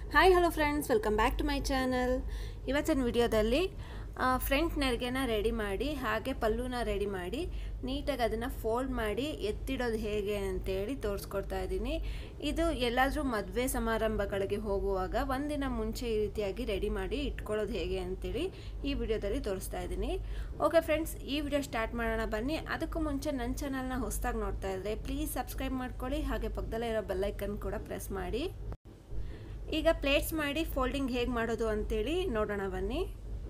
hi hello friends welcome back to my channel ಇವತ್ತಿನ ವಿಡಿಯೋದಲ್ಲಿ front ನೆರಿಗೆನ ready ಮಾಡಿ ಹಾಗೆ ಪಲ್ಲುನ ರೆಡಿ ಮಾಡಿ ನೀಟಾಗಿ ಅದನ್ನು ಫೋಲ್ಡ್ ಮಾಡಿ ಎತ್ತಿಡೋದು ಹೇಗೆ ಅಂತೇಳಿ ತೋರಿಸ್ಕೊಡ್ತಾ ಇದ್ದೀನಿ ಇದು ಎಲ್ಲಾದರೂ ಮದುವೆ ಸಮಾರಂಭಗಳಿಗೆ ಹೋಗುವಾಗ ಒಂದಿನ ಮುಂಚೆ ಈ ರೀತಿಯಾಗಿ ರೆಡಿ ಮಾಡಿ ಇಟ್ಕೊಳ್ಳೋದು ಹೇಗೆ ಅಂತೇಳಿ ಈ ವಿಡಿಯೋದಲ್ಲಿ ತೋರಿಸ್ತಾ ಇದ್ದೀನಿ ಓಕೆ ಫ್ರೆಂಡ್ಸ್ ಈ ವಿಡಿಯೋ ಸ್ಟಾರ್ಟ್ ಮಾಡೋಣ ಬನ್ನಿ ಅದಕ್ಕೂ ಮುಂಚೆ ನನ್ನ ಚಾನಲ್ನ ಹೊಸದಾಗಿ ನೋಡ್ತಾ ಇದ್ದರೆ ಪ್ಲೀಸ್ ಸಬ್ಸ್ಕ್ರೈಬ್ ಮಾಡ್ಕೊಳ್ಳಿ ಹಾಗೆ ಪಕ್ಕದಲ್ಲೇ ಇರೋ ಬೆಲ್ಲೈಕನ್ ಕೂಡ ಪ್ರೆಸ್ ಮಾಡಿ ಈಗ ಪ್ಲೇಟ್ಸ್ ಮಾಡಿ ಫೋಲ್ಡಿಂಗ್ ಹೇಗೆ ಮಾಡೋದು ಅಂತೇಳಿ ನೋಡೋಣ ಬನ್ನಿ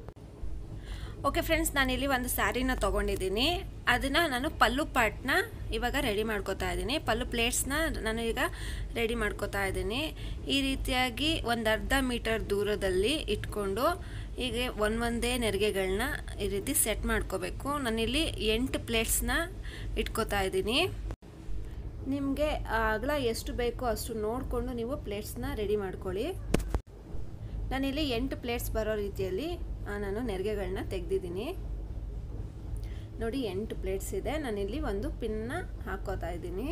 ಓಕೆ ಫ್ರೆಂಡ್ಸ್ ನಾನಿಲ್ಲಿ ಒಂದು ಸ್ಯಾರಿನ ತೊಗೊಂಡಿದ್ದೀನಿ ಅದನ್ನು ನಾನು ಪಲ್ಲು ಪಾರ್ಟ್ನ ಇವಾಗ ರೆಡಿ ಮಾಡ್ಕೋತಾ ಇದ್ದೀನಿ ಪಲ್ಲು ಪ್ಲೇಟ್ಸ್ನ ನಾನು ಈಗ ರೆಡಿ ಮಾಡ್ಕೋತಾ ಇದ್ದೀನಿ ಈ ರೀತಿಯಾಗಿ ಒಂದು ಅರ್ಧ ಮೀಟರ್ ದೂರದಲ್ಲಿ ಇಟ್ಕೊಂಡು ಹೀಗೆ ಒಂದೊಂದೇ ನೆರಿಗೆಗಳನ್ನ ಈ ರೀತಿ ಸೆಟ್ ಮಾಡ್ಕೋಬೇಕು ನಾನಿಲ್ಲಿ ಎಂಟು ಪ್ಲೇಟ್ಸ್ನ ಇಟ್ಕೋತಾ ಇದ್ದೀನಿ ನಿಮಗೆ ಅಗಲ ಎಷ್ಟು ಬೇಕೋ ಅಷ್ಟು ನೋಡಿಕೊಂಡು ನೀವು ಪ್ಲೇಟ್ಸ್ನ ರೆಡಿ ಮಾಡ್ಕೊಳ್ಳಿ ನಾನಿಲ್ಲಿ ಎಂಟು ಪ್ಲೇಟ್ಸ್ ಬರೋ ರೀತಿಯಲ್ಲಿ ನಾನು ನೆರಿಗೆಗಳನ್ನ ತೆಗೆದಿದ್ದೀನಿ ನೋಡಿ ಎಂಟು ಪ್ಲೇಟ್ಸ್ ಇದೆ ನಾನಿಲ್ಲಿ ಒಂದು ಪಿನ್ನ ಹಾಕೋತಾ ಇದ್ದೀನಿ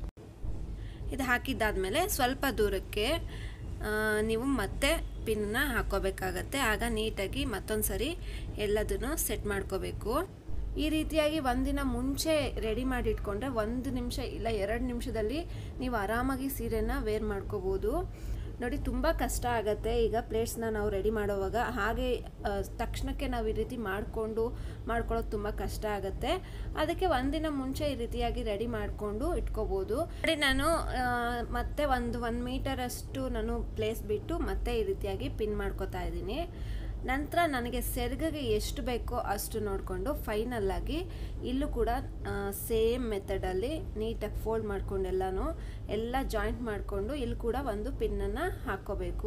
ಇದು ಹಾಕಿದ್ದಾದಮೇಲೆ ಸ್ವಲ್ಪ ದೂರಕ್ಕೆ ನೀವು ಮತ್ತೆ ಪಿನ್ನ ಹಾಕೋಬೇಕಾಗತ್ತೆ ಆಗ ನೀಟಾಗಿ ಮತ್ತೊಂದು ಸರಿ ಎಲ್ಲದನ್ನು ಸೆಟ್ ಮಾಡ್ಕೋಬೇಕು ಈ ರೀತಿಯಾಗಿ ಒಂದಿನ ಮುಂಚೆ ರೆಡಿ ಮಾಡಿ ಇಟ್ಕೊಂಡ್ರೆ ಒಂದು ನಿಮಿಷ ಇಲ್ಲ ಎರಡು ನಿಮಿಷದಲ್ಲಿ ನೀವು ಆರಾಮಾಗಿ ಸೀರೆನ ವೇರ್ ಮಾಡ್ಕೋಬೋದು ನೋಡಿ ತುಂಬ ಕಷ್ಟ ಆಗುತ್ತೆ ಈಗ ಪ್ಲೇಟ್ಸ್ನ ನಾವು ರೆಡಿ ಮಾಡೋವಾಗ ಹಾಗೆ ತಕ್ಷಣಕ್ಕೆ ನಾವು ಈ ರೀತಿ ಮಾಡಿಕೊಂಡು ಮಾಡ್ಕೊಳ್ಳೋದು ತುಂಬ ಕಷ್ಟ ಆಗುತ್ತೆ ಅದಕ್ಕೆ ಒಂದಿನ ಮುಂಚೆ ಈ ರೀತಿಯಾಗಿ ರೆಡಿ ಮಾಡಿಕೊಂಡು ಇಟ್ಕೋಬೋದು ನೋಡಿ ನಾನು ಮತ್ತೆ ಒಂದು ಒನ್ ಮೀಟರಷ್ಟು ನಾನು ಪ್ಲೇಸ್ ಬಿಟ್ಟು ಮತ್ತೆ ಈ ರೀತಿಯಾಗಿ ಪಿನ್ ಮಾಡ್ಕೋತಾ ಇದ್ದೀನಿ ನಂತರ ನನಗೆ ಸೆರಗಿಗೆ ಎಷ್ಟು ಬೇಕೋ ಅಷ್ಟು ನೋಡಿಕೊಂಡು ಫೈನಲ್ಲಾಗಿ ಇಲ್ಲೂ ಕೂಡ ಸೇಮ್ ಮೆಥಡಲ್ಲಿ ನೀಟಾಗಿ ಫೋಲ್ಡ್ ಮಾಡ್ಕೊಂಡು ಎಲ್ಲನೂ ಎಲ್ಲ ಜಾಯಿಂಟ್ ಮಾಡಿಕೊಂಡು ಇಲ್ಲಿ ಕೂಡ ಒಂದು ಪಿನ್ನನ್ನು ಹಾಕ್ಕೋಬೇಕು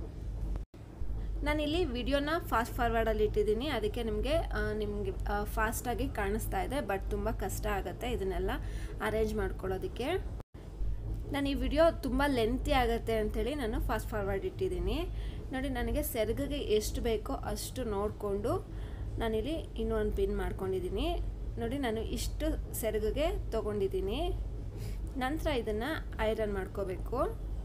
ನಾನಿಲ್ಲಿ ವಿಡಿಯೋನ ಫಾಸ್ಟ್ ಫಾರ್ವರ್ಡಲ್ಲಿ ಇಟ್ಟಿದ್ದೀನಿ ಅದಕ್ಕೆ ನಿಮಗೆ ನಿಮಗೆ ಫಾಸ್ಟಾಗಿ ಕಾಣಿಸ್ತಾ ಇದೆ ಬಟ್ ತುಂಬ ಕಷ್ಟ ಆಗುತ್ತೆ ಇದನ್ನೆಲ್ಲ ಅರೇಂಜ್ ಮಾಡ್ಕೊಳ್ಳೋದಕ್ಕೆ ನಾನು ಈ ವಿಡಿಯೋ ತುಂಬ ಲೆಂತಿ ಆಗುತ್ತೆ ಅಂಥೇಳಿ ನಾನು ಫಾಸ್ಟ್ ಫಾರ್ವರ್ಡ್ ಇಟ್ಟಿದ್ದೀನಿ ನೋಡಿ ನನಗೆ ಸೆರಗಿಗೆ ಎಷ್ಟು ಬೇಕೋ ಅಷ್ಟು ನೋಡಿಕೊಂಡು ನಾನಿಲ್ಲಿ ಇನ್ನೊಂದು ಪಿನ್ ಮಾಡ್ಕೊಂಡಿದ್ದೀನಿ ನೋಡಿ ನಾನು ಇಷ್ಟು ಸೆರಗಿಗೆ ತೊಗೊಂಡಿದ್ದೀನಿ ನಂತರ ಇದನ್ನು ಐರನ್ ಮಾಡ್ಕೋಬೇಕು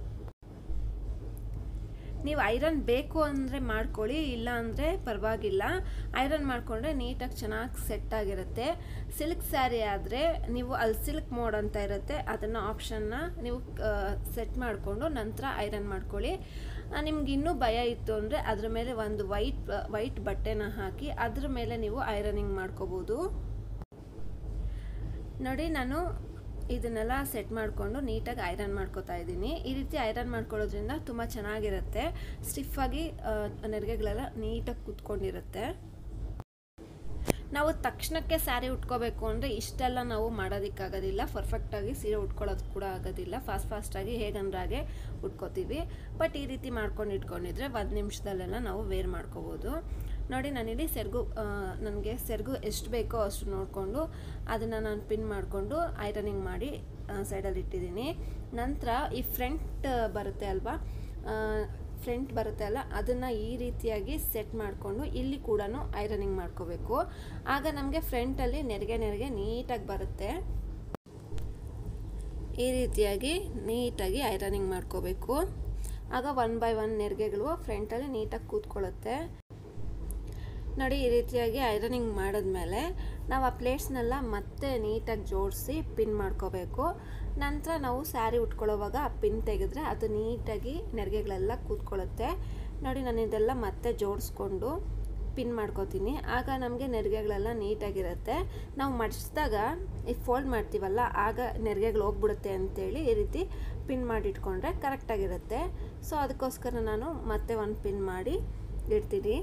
ನೀವು ಐರನ್ ಬೇಕು ಅಂದರೆ ಮಾಡ್ಕೊಳ್ಳಿ ಇಲ್ಲ ಅಂದರೆ ಪರವಾಗಿಲ್ಲ ಐರನ್ ಮಾಡಿಕೊಂಡ್ರೆ ನೀಟಾಗಿ ಚೆನ್ನಾಗಿ ಸೆಟ್ ಆಗಿರುತ್ತೆ ಸಿಲ್ಕ್ ಸ್ಯಾರಿ ಆದರೆ ನೀವು ಅಲ್ಲಿ ಸಿಲ್ಕ್ ಮೋಡ್ ಅಂತ ಇರುತ್ತೆ ಅದನ್ನು ಆಪ್ಷನ್ನ ನೀವು ಸೆಟ್ ಮಾಡಿಕೊಂಡು ನಂತರ ಐರನ್ ಮಾಡ್ಕೊಳ್ಳಿ ನಿಮ್ಗೆ ಇನ್ನೂ ಭಯ ಇತ್ತು ಅಂದರೆ ಅದ್ರ ಮೇಲೆ ಒಂದು ವೈಟ್ ವೈಟ್ ಬಟ್ಟೆನ ಹಾಕಿ ಅದ್ರ ಮೇಲೆ ನೀವು ಐರನಿಂಗ್ ಮಾಡ್ಕೋಬೋದು ನೋಡಿ ನಾನು ಇದನ್ನೆಲ್ಲ ಸೆಟ್ ಮಾಡಿಕೊಂಡು ನೀಟಾಗಿ ಐರನ್ ಮಾಡ್ಕೋತಾ ಇದ್ದೀನಿ ಈ ರೀತಿ ಐರನ್ ಮಾಡ್ಕೊಳ್ಳೋದ್ರಿಂದ ತುಂಬ ಚೆನ್ನಾಗಿರುತ್ತೆ ಸ್ಟಿಫಾಗಿ ನೆರಿಗೆಗಳೆಲ್ಲ ನೀಟಾಗಿ ಕೂತ್ಕೊಂಡಿರುತ್ತೆ ನಾವು ತಕ್ಷಣಕ್ಕೆ ಸ್ಯಾರಿ ಉಟ್ಕೋಬೇಕು ಅಂದರೆ ಇಷ್ಟೆಲ್ಲ ನಾವು ಮಾಡೋದಕ್ಕಾಗೋದಿಲ್ಲ ಪರ್ಫೆಕ್ಟಾಗಿ ಸೀರೆ ಉಟ್ಕೊಳ್ಳೋದು ಕೂಡ ಆಗೋದಿಲ್ಲ ಫಾಸ್ಟ್ ಫಾಸ್ಟಾಗಿ ಹೇಗಂದ್ರೆ ಹಾಗೆ ಉಟ್ಕೋತೀವಿ ಬಟ್ ಈ ರೀತಿ ಮಾಡ್ಕೊಂಡು ಇಟ್ಕೊಂಡಿದ್ರೆ ಒಂದು ನಿಮಿಷದಲ್ಲೆಲ್ಲ ನಾವು ವೇರ್ ಮಾಡ್ಕೋಬೋದು ನೋಡಿ ನಾನಿಲ್ಲಿ ಸೆರಗು ನನಗೆ ಸೆರಗು ಎಷ್ಟು ಬೇಕೋ ಅಷ್ಟು ನೋಡಿಕೊಂಡು ಅದನ್ನು ನಾನು ಪಿನ್ ಮಾಡಿಕೊಂಡು ಐರನಿಂಗ್ ಮಾಡಿ ಸೈಡಲ್ಲಿ ಇಟ್ಟಿದ್ದೀನಿ ನಂತರ ಈ ಫ್ರಂಟ್ ಬರುತ್ತೆ ಅಲ್ವಾ ಫ್ರಂಟ್ ಬರುತ್ತೆ ಅಲ್ಲ ಅದನ್ನು ಈ ರೀತಿಯಾಗಿ ಸೆಟ್ ಮಾಡಿಕೊಂಡು ಇಲ್ಲಿ ಕೂಡ ಐರನಿಂಗ್ ಮಾಡ್ಕೋಬೇಕು ಆಗ ನಮಗೆ ಫ್ರಂಟಲ್ಲಿ ನೆರಿಗೆ ನೆರಿಗೆ ನೀಟಾಗಿ ಬರುತ್ತೆ ಈ ರೀತಿಯಾಗಿ ನೀಟಾಗಿ ಐರನಿಂಗ್ ಮಾಡ್ಕೋಬೇಕು ಆಗ ಒನ್ ಬೈ ಒನ್ ನೆರಿಗೆಗಳು ಫ್ರಂಟಲ್ಲಿ ನೀಟಾಗಿ ಕೂತ್ಕೊಳ್ಳುತ್ತೆ ನೋಡಿ ಈ ರೀತಿಯಾಗಿ ಐರನಿಂಗ್ ಮಾಡಿದ್ಮೇಲೆ ನಾವು ಆ ಪ್ಲೇಟ್ಸ್ನೆಲ್ಲ ಮತ್ತೆ ನೀಟಾಗಿ ಜೋಡಿಸಿ ಪಿನ್ ಮಾಡ್ಕೋಬೇಕು ನಂತರ ನಾವು ಸ್ಯಾರಿ ಉಟ್ಕೊಳ್ಳೋವಾಗ ಆ ಪಿನ್ ತೆಗೆದ್ರೆ ಅದು ನೀಟಾಗಿ ನೆರಿಗೆಗಳೆಲ್ಲ ಕೂತ್ಕೊಳ್ಳುತ್ತೆ ನೋಡಿ ನಾನು ಇದೆಲ್ಲ ಮತ್ತೆ ಜೋಡಿಸ್ಕೊಂಡು ಪಿನ್ ಮಾಡ್ಕೋತೀನಿ ಆಗ ನಮಗೆ ನೆರಿಗೆಗಳೆಲ್ಲ ನೀಟಾಗಿರುತ್ತೆ ನಾವು ಮಡಿಸಿದಾಗ ಈ ಫೋಲ್ಡ್ ಮಾಡ್ತೀವಲ್ಲ ಆಗ ನೆರಿಗೆಗಳು ಹೋಗ್ಬಿಡುತ್ತೆ ಅಂತೇಳಿ ಈ ರೀತಿ ಪಿನ್ ಮಾಡಿಟ್ಕೊಂಡ್ರೆ ಕರೆಕ್ಟಾಗಿರುತ್ತೆ ಸೊ ಅದಕ್ಕೋಸ್ಕರ ನಾನು ಮತ್ತೆ ಒಂದು ಪಿನ್ ಮಾಡಿ ಇಡ್ತೀನಿ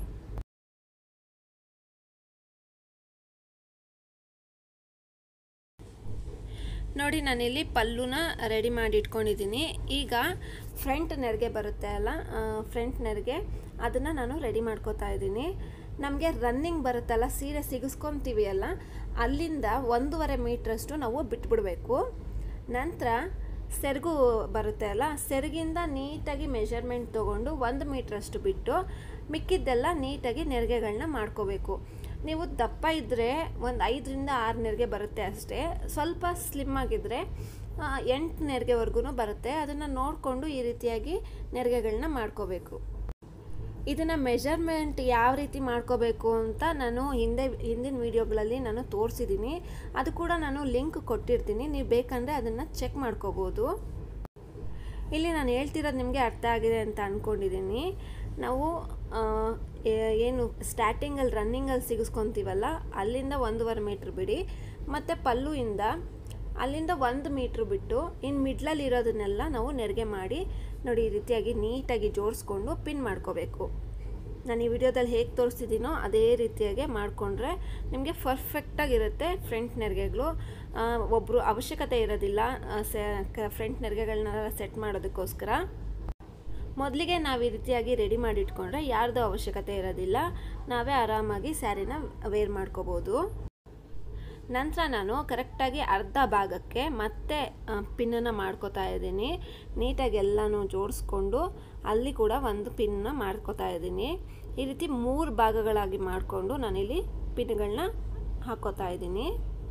ನೋಡಿ ನಾನಿಲ್ಲಿ ಪಲ್ಲುನ ರೆಡಿ ಮಾಡಿ ಇಟ್ಕೊಂಡಿದ್ದೀನಿ ಈಗ ಫ್ರಂಟ್ ನೆರಿಗೆ ಬರುತ್ತೆ ಅಲ್ಲ ಫ್ರಂಟ್ ನೆರಿಗೆ ಅದನ್ನು ನಾನು ರೆಡಿ ಮಾಡ್ಕೋತಾ ಇದ್ದೀನಿ ನಮಗೆ ರನ್ನಿಂಗ್ ಬರುತ್ತಲ್ಲ ಸೀರೆ ಸಿಗಿಸ್ಕೊತೀವಿ ಅಲ್ಲ ಅಲ್ಲಿಂದ ಒಂದೂವರೆ ಮೀಟ್ರಷ್ಟು ನಾವು ಬಿಟ್ಬಿಡಬೇಕು ನಂತರ ಸೆರಗು ಬರುತ್ತೆ ಅಲ್ಲ ಸೆರಗಿಂದ ನೀಟಾಗಿ ಮೆಷರ್ಮೆಂಟ್ ತೊಗೊಂಡು ಒಂದು ಮೀಟ್ರಷ್ಟು ಬಿಟ್ಟು ಮಿಕ್ಕಿದ್ದೆಲ್ಲ ನೀಟಾಗಿ ನೆರಿಗೆಗಳನ್ನ ಮಾಡ್ಕೋಬೇಕು ನೀವು ದಪ್ಪ ಇದ್ದರೆ ಒಂದು ಐದರಿಂದ ಆರು ನೆರಿಗೆ ಬರುತ್ತೆ ಅಷ್ಟೇ ಸ್ವಲ್ಪ ಸ್ಲಿಮ್ ಆಗಿದ್ದರೆ ಎಂಟು ನೆರಿಗೆವರೆಗೂ ಬರುತ್ತೆ ಅದನ್ನು ನೋಡಿಕೊಂಡು ಈ ರೀತಿಯಾಗಿ ನೆರಿಗೆಗಳನ್ನ ಮಾಡ್ಕೋಬೇಕು ಇದನ್ನು ಮೆಜರ್ಮೆಂಟ್ ಯಾವ ರೀತಿ ಮಾಡ್ಕೋಬೇಕು ಅಂತ ನಾನು ಹಿಂದೆ ಹಿಂದಿನ ವೀಡಿಯೋಗಳಲ್ಲಿ ನಾನು ತೋರಿಸಿದ್ದೀನಿ ಅದು ಕೂಡ ನಾನು ಲಿಂಕ್ ಕೊಟ್ಟಿರ್ತೀನಿ ನೀವು ಬೇಕಂದರೆ ಅದನ್ನು ಚೆಕ್ ಮಾಡ್ಕೋಬೋದು ಇಲ್ಲಿ ನಾನು ಹೇಳ್ತಿರೋದು ನಿಮಗೆ ಅರ್ಥ ಆಗಿದೆ ಅಂತ ಅಂದ್ಕೊಂಡಿದ್ದೀನಿ ನಾವು ಏನು ಸ್ಟಾರ್ಟಿಂಗಲ್ಲಿ ರನ್ನಿಂಗಲ್ಲಿ ಸಿಗಿಸ್ಕೊತೀವಲ್ಲ ಅಲ್ಲಿಂದ ಒಂದೂವರೆ ಮೀಟ್ರ್ ಬಿಡಿ ಮತ್ತು ಪಲ್ಲುವಿಂದ ಅಲ್ಲಿಂದ ಒಂದು ಮೀಟ್ರ್ ಬಿಟ್ಟು ಇನ್ನು ಮಿಡ್ಲಲ್ಲಿ ಇರೋದನ್ನೆಲ್ಲ ನಾವು ನೆರಿಗೆ ಮಾಡಿ ನೋಡಿ ಈ ರೀತಿಯಾಗಿ ನೀಟಾಗಿ ಜೋಡಿಸ್ಕೊಂಡು ಪಿನ್ ಮಾಡ್ಕೋಬೇಕು ನಾನು ಈ ವಿಡಿಯೋದಲ್ಲಿ ಹೇಗೆ ತೋರಿಸ್ತಿದ್ದೀನೋ ಅದೇ ರೀತಿಯಾಗಿ ಮಾಡಿಕೊಂಡ್ರೆ ನಿಮಗೆ ಪರ್ಫೆಕ್ಟಾಗಿರುತ್ತೆ ಫ್ರಂಟ್ ನೆರಿಗೆಗಳು ಒಬ್ಬರು ಅವಶ್ಯಕತೆ ಇರೋದಿಲ್ಲ ಸೆ ಫ್ರಂಟ್ ನೆರಿಗೆಗಳನ್ನೆಲ್ಲ ಸೆಟ್ ಮಾಡೋದಕ್ಕೋಸ್ಕರ ಮೊದಲಿಗೆ ನಾವು ಈ ರೀತಿಯಾಗಿ ರೆಡಿ ಮಾಡಿ ಇಟ್ಕೊಂಡ್ರೆ ಯಾರ್ದು ಅವಶ್ಯಕತೆ ಇರೋದಿಲ್ಲ ನಾವೇ ಆರಾಮಾಗಿ ಸ್ಯಾರಿನ ವೇರ್ ಮಾಡ್ಕೋಬೋದು ನಂತರ ನಾನು ಕರೆಕ್ಟಾಗಿ ಅರ್ಧ ಭಾಗಕ್ಕೆ ಮತ್ತೆ ಪಿನ್ನನ್ನು ಮಾಡ್ಕೋತಾ ಇದ್ದೀನಿ ನೀಟಾಗಿ ಎಲ್ಲನೂ ಜೋಡಿಸ್ಕೊಂಡು ಅಲ್ಲಿ ಕೂಡ ಒಂದು ಪಿನ್ನ ಮಾಡ್ಕೋತಾ ಇದ್ದೀನಿ ಈ ರೀತಿ ಮೂರು ಭಾಗಗಳಾಗಿ ಮಾಡಿಕೊಂಡು ನಾನಿಲ್ಲಿ ಪಿನ್ಗಳನ್ನ ಹಾಕೋತಾ ಇದ್ದೀನಿ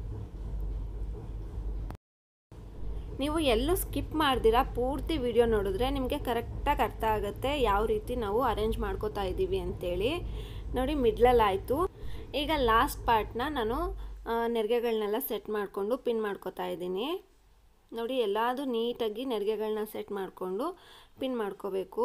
ನೀವು ಎಲ್ಲೂ ಸ್ಕಿಪ್ ಮಾಡ್ದಿರಾ ಪೂರ್ತಿ ವಿಡಿಯೋ ನೋಡಿದ್ರೆ ನಿಮಗೆ ಕರೆಕ್ಟಾಗಿ ಅರ್ಥ ಆಗುತ್ತೆ ಯಾವ ರೀತಿ ನಾವು ಅರೇಂಜ್ ಮಾಡ್ಕೋತಾ ಇದ್ದೀವಿ ಅಂತೇಳಿ ನೋಡಿ ಮಿಡ್ಲಲ್ಲಿ ಆಯಿತು ಈಗ ಲಾಸ್ಟ್ ಪಾರ್ಟ್ನ ನಾನು ನೆರಿಗೆಗಳನ್ನೆಲ್ಲ ಸೆಟ್ ಮಾಡಿಕೊಂಡು ಪಿನ್ ಮಾಡ್ಕೋತಾ ಇದ್ದೀನಿ ನೋಡಿ ಎಲ್ಲದು ನೀಟಾಗಿ ನೆರಿಗೆಗಳನ್ನ ಸೆಟ್ ಮಾಡಿಕೊಂಡು ಪಿನ್ ಮಾಡ್ಕೋಬೇಕು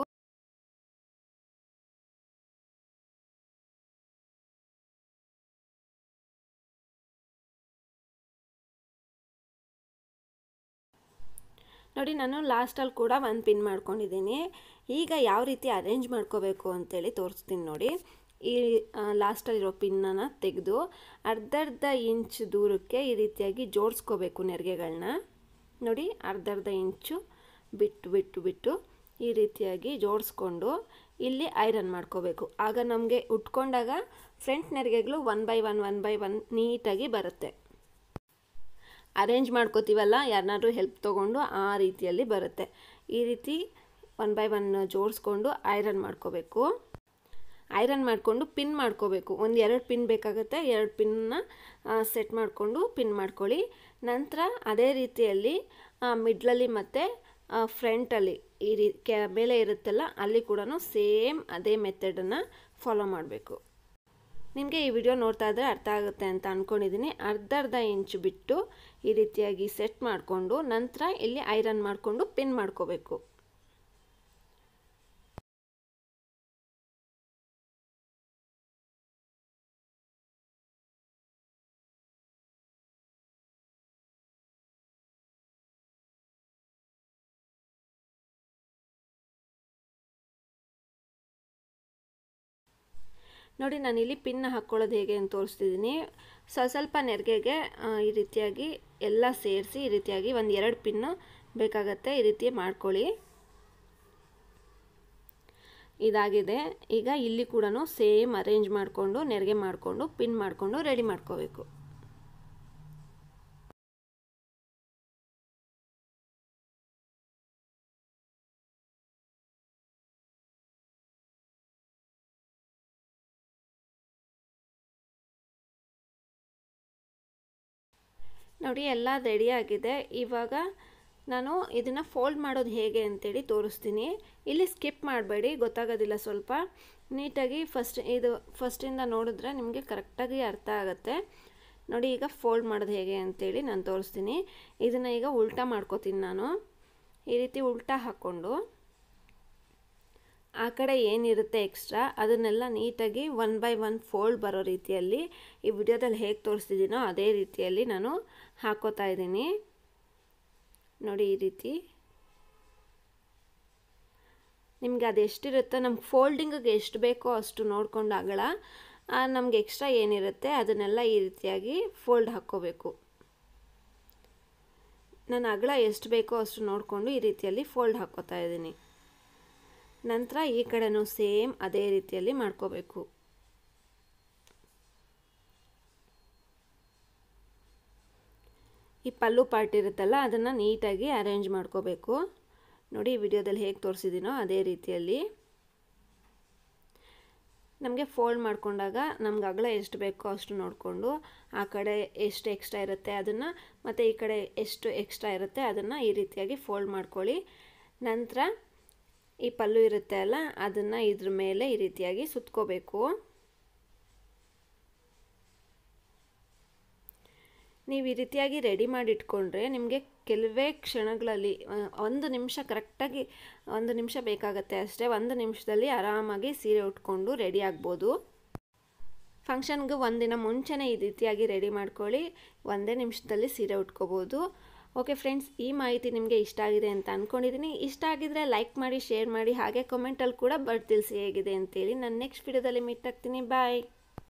ನೋಡಿ ನಾನು ಲಾಸ್ಟಲ್ಲಿ ಕೂಡ ಒಂದು ಪಿನ್ ಮಾಡ್ಕೊಂಡಿದ್ದೀನಿ ಈಗ ಯಾವ ರೀತಿ ಅರೇಂಜ್ ಮಾಡ್ಕೋಬೇಕು ಅಂತೇಳಿ ತೋರಿಸ್ತೀನಿ ನೋಡಿ ಈ ಲಾಸ್ಟಲ್ಲಿರೋ ಪಿನ್ನನ್ನು ತೆಗೆದು ಅರ್ಧರ್ಧ ಇಂಚ್ ದೂರಕ್ಕೆ ಈ ರೀತಿಯಾಗಿ ಜೋಡಿಸ್ಕೋಬೇಕು ನೆರಿಗೆಗಳನ್ನ ನೋಡಿ ಅರ್ಧರ್ಧ ಇಂಚು ಬಿಟ್ಟು ಬಿಟ್ಟು ಬಿಟ್ಟು ಈ ರೀತಿಯಾಗಿ ಜೋಡಿಸ್ಕೊಂಡು ಇಲ್ಲಿ ಐರನ್ ಮಾಡ್ಕೋಬೇಕು ಆಗ ನಮಗೆ ಉಟ್ಕೊಂಡಾಗ ಫ್ರಂಟ್ ನೆರಿಗೆಗಳು one by one one by one ನೀಟಾಗಿ ಬರುತ್ತೆ ಅರೇಂಜ್ ಮಾಡ್ಕೋತೀವಲ್ಲ ಯಾರನ್ನಾದ್ರೂ ಹೆಲ್ಪ್ ತೊಗೊಂಡು ಆ ರೀತಿಯಲ್ಲಿ ಬರುತ್ತೆ ಈ ರೀತಿ ಒನ್ ಬೈ ಒನ್ ಜೋಡಿಸ್ಕೊಂಡು ಐರನ್ ಮಾಡ್ಕೋಬೇಕು ಐರನ್ ಮಾಡಿಕೊಂಡು ಪಿನ್ ಮಾಡ್ಕೋಬೇಕು ಒಂದು ಎರಡು ಪಿನ್ ಬೇಕಾಗುತ್ತೆ ಎರಡು ಪಿನ್ನ ಸೆಟ್ ಮಾಡಿಕೊಂಡು ಪಿನ್ ಮಾಡ್ಕೊಳ್ಳಿ ನಂತರ ಅದೇ ರೀತಿಯಲ್ಲಿ ಮಿಡ್ಲಲ್ಲಿ ಮತ್ತು ಫ್ರಂಟಲ್ಲಿ ಈ ರೀ ಕೆ ಮೇಲೆ ಇರುತ್ತಲ್ಲ ಅಲ್ಲಿ ಕೂಡ ಸೇಮ್ ಅದೇ ಮೆಥಡನ್ನು ಫಾಲೋ ಮಾಡಬೇಕು ನಿಮಗೆ ಈ ವಿಡಿಯೋ ನೋಡ್ತಾ ಇದ್ದರೆ ಅರ್ಥ ಆಗುತ್ತೆ ಅಂತ ಅಂದ್ಕೊಂಡಿದ್ದೀನಿ ಅರ್ಧ ಅರ್ಧ ಇಂಚು ಬಿಟ್ಟು ಈ ರೀತಿಯಾಗಿ ಸೆಟ್ ಮಾಡಿಕೊಂಡು ನಂತರ ಇಲ್ಲಿ ಐರನ್ ಮಾಡಿಕೊಂಡು ಪಿನ್ ಮಾಡ್ಕೋಬೇಕು ನೋಡಿ ನಾನಿಲ್ಲಿ ಪಿನ್ ಹಾಕ್ಕೊಳ್ಳೋದು ಹೇಗೆ ಅಂತ ತೋರಿಸ್ತಿದ್ದೀನಿ ಸ್ವಲ್ಪ ಸ್ವಲ್ಪ ನೆರಿಗೆಗೆ ಈ ರೀತಿಯಾಗಿ ಎಲ್ಲ ಸೇರಿಸಿ ಈ ರೀತಿಯಾಗಿ ಒಂದು ಎರಡು ಪಿನ್ನು ಬೇಕಾಗತ್ತೆ ಈ ರೀತಿ ಮಾಡ್ಕೊಳ್ಳಿ ಇದಾಗಿದೆ ಈಗ ಇಲ್ಲಿ ಕೂಡ ಸೇಮ್ ಅರೇಂಜ್ ಮಾಡಿಕೊಂಡು ನೆರಿಗೆ ಮಾಡಿಕೊಂಡು ಪಿನ್ ಮಾಡಿಕೊಂಡು ರೆಡಿ ಮಾಡ್ಕೋಬೇಕು ನೋಡಿ ಎಲ್ಲ ರೆಡಿಯಾಗಿದೆ ಇವಾಗ ನಾನು ಇದನ್ನು ಫೋಲ್ಡ್ ಮಾಡೋದು ಹೇಗೆ ಅಂತೇಳಿ ತೋರಿಸ್ತೀನಿ ಇಲ್ಲಿ ಸ್ಕಿಪ್ ಮಾಡಬೇಡಿ ಗೊತ್ತಾಗೋದಿಲ್ಲ ಸ್ವಲ್ಪ ನೀಟಾಗಿ ಫಸ್ಟ್ ಇದು ಫಸ್ಟಿಂದ ನೋಡಿದ್ರೆ ನಿಮಗೆ ಕರೆಕ್ಟಾಗಿ ಅರ್ಥ ಆಗುತ್ತೆ ನೋಡಿ ಈಗ ಫೋಲ್ಡ್ ಮಾಡೋದು ಹೇಗೆ ಅಂತೇಳಿ ನಾನು ತೋರಿಸ್ತೀನಿ ಇದನ್ನು ಈಗ ಉಲ್ಟಾ ಮಾಡ್ಕೋತೀನಿ ನಾನು ಈ ರೀತಿ ಉಲ್ಟಾ ಹಾಕ್ಕೊಂಡು ಆ ಕಡೆ ಏನಿರುತ್ತೆ ಎಕ್ಸ್ಟ್ರಾ ಅದನ್ನೆಲ್ಲ ನೀಟಾಗಿ ಒನ್ ಬೈ ಒನ್ ಫೋಲ್ಡ್ ಬರೋ ರೀತಿಯಲ್ಲಿ ಈ ವಿಡಿಯೋದಲ್ಲಿ ಹೇಗೆ ತೋರಿಸ್ತಿದ್ದೀನೋ ಅದೇ ರೀತಿಯಲ್ಲಿ ನಾನು ಹಾಕೋತಾ ಇದ್ದೀನಿ ನೋಡಿ ಈ ರೀತಿ ನಿಮಗೆ ಅದು ಎಷ್ಟಿರುತ್ತೋ ನಮ್ಗೆ ಫೋಲ್ಡಿಂಗಿಗೆ ಎಷ್ಟು ಬೇಕೋ ಅಷ್ಟು ನೋಡ್ಕೊಂಡು ಅಗಳ ನಮ್ಗೆ ಎಕ್ಸ್ಟ್ರಾ ಏನಿರುತ್ತೆ ಅದನ್ನೆಲ್ಲ ಈ ರೀತಿಯಾಗಿ ಫೋಲ್ಡ್ ಹಾಕ್ಕೋಬೇಕು ನಾನು ಅಗಲ ಎಷ್ಟು ಬೇಕೋ ಅಷ್ಟು ನೋಡಿಕೊಂಡು ಈ ರೀತಿಯಲ್ಲಿ ಫೋಲ್ಡ್ ಹಾಕ್ಕೋತಾ ಇದ್ದೀನಿ ನಂತರ ಈ ಕಡೆನೂ ಸೇಮ್ ಅದೇ ರೀತಿಯಲ್ಲಿ ಮಾಡ್ಕೋಬೇಕು ಈ ಪಲ್ಲು ಪಾರ್ಟ್ ಇರುತ್ತಲ್ಲ ಅದನ್ನು ನೀಟಾಗಿ ಅರೇಂಜ್ ಮಾಡ್ಕೋಬೇಕು ನೋಡಿ ವಿಡಿಯೋದಲ್ಲಿ ಹೇಗೆ ತೋರಿಸಿದ್ದೀನೋ ಅದೇ ರೀತಿಯಲ್ಲಿ ನಮಗೆ ಫೋಲ್ಡ್ ಮಾಡ್ಕೊಂಡಾಗ ನಮ್ಗೆ ಅಗಲ ಎಷ್ಟು ಬೇಕೋ ಅಷ್ಟು ನೋಡಿಕೊಂಡು ಆ ಕಡೆ ಎಷ್ಟು ಎಕ್ಸ್ಟ್ರಾ ಇರುತ್ತೆ ಅದನ್ನು ಮತ್ತು ಈ ಕಡೆ ಎಷ್ಟು ಎಕ್ಸ್ಟ್ರಾ ಇರುತ್ತೆ ಅದನ್ನು ಈ ರೀತಿಯಾಗಿ ಫೋಲ್ಡ್ ಮಾಡ್ಕೊಳ್ಳಿ ನಂತರ ಈ ಪಲ್ಲು ಇರುತ್ತೆ ಅಲ್ಲ ಅದನ್ನು ಇದ್ರ ಮೇಲೆ ಈ ರೀತಿಯಾಗಿ ಸುತ್ಕೋಬೇಕು ನೀವು ಈ ರೀತಿಯಾಗಿ ರೆಡಿ ಮಾಡಿ ಇಟ್ಕೊಂಡ್ರೆ ನಿಮಗೆ ಕೆಲವೇ ಕ್ಷಣಗಳಲ್ಲಿ ಒಂದು ನಿಮಿಷ ಕರೆಕ್ಟಾಗಿ ಒಂದು ನಿಮಿಷ ಬೇಕಾಗತ್ತೆ ಅಷ್ಟೇ ಒಂದು ನಿಮಿಷದಲ್ಲಿ ಆರಾಮಾಗಿ ಸೀರೆ ಉಟ್ಕೊಂಡು ರೆಡಿ ಆಗ್ಬೋದು ಫಂಕ್ಷನ್ಗೆ ಒಂದಿನ ಮುಂಚೆನೇ ಈ ರೀತಿಯಾಗಿ ರೆಡಿ ಮಾಡ್ಕೊಳ್ಳಿ ಒಂದೇ ನಿಮಿಷದಲ್ಲಿ ಸೀರೆ ಉಟ್ಕೋಬೋದು ಓಕೆ ಫ್ರೆಂಡ್ಸ್ ಈ ಮಾಹಿತಿ ನಿಮಗೆ ಇಷ್ಟ ಆಗಿದೆ ಅಂತ ಅಂದ್ಕೊಂಡಿದ್ದೀನಿ ಇಷ್ಟ ಆಗಿದ್ರೆ ಲೈಕ್ ಮಾಡಿ ಶೇರ್ ಮಾಡಿ ಹಾಗೆ ಕಮೆಂಟಲ್ಲಿ ಕೂಡ ಬರ್ದು ತಿಳಿಸಿ ಹೇಗಿದೆ ಅಂತೇಳಿ ನಾನು ನೆಕ್ಸ್ಟ್ ವಿಡಿಯೋದಲ್ಲಿ ಮೀಟ್ ಆಗ್ತೀನಿ ಬಾಯ್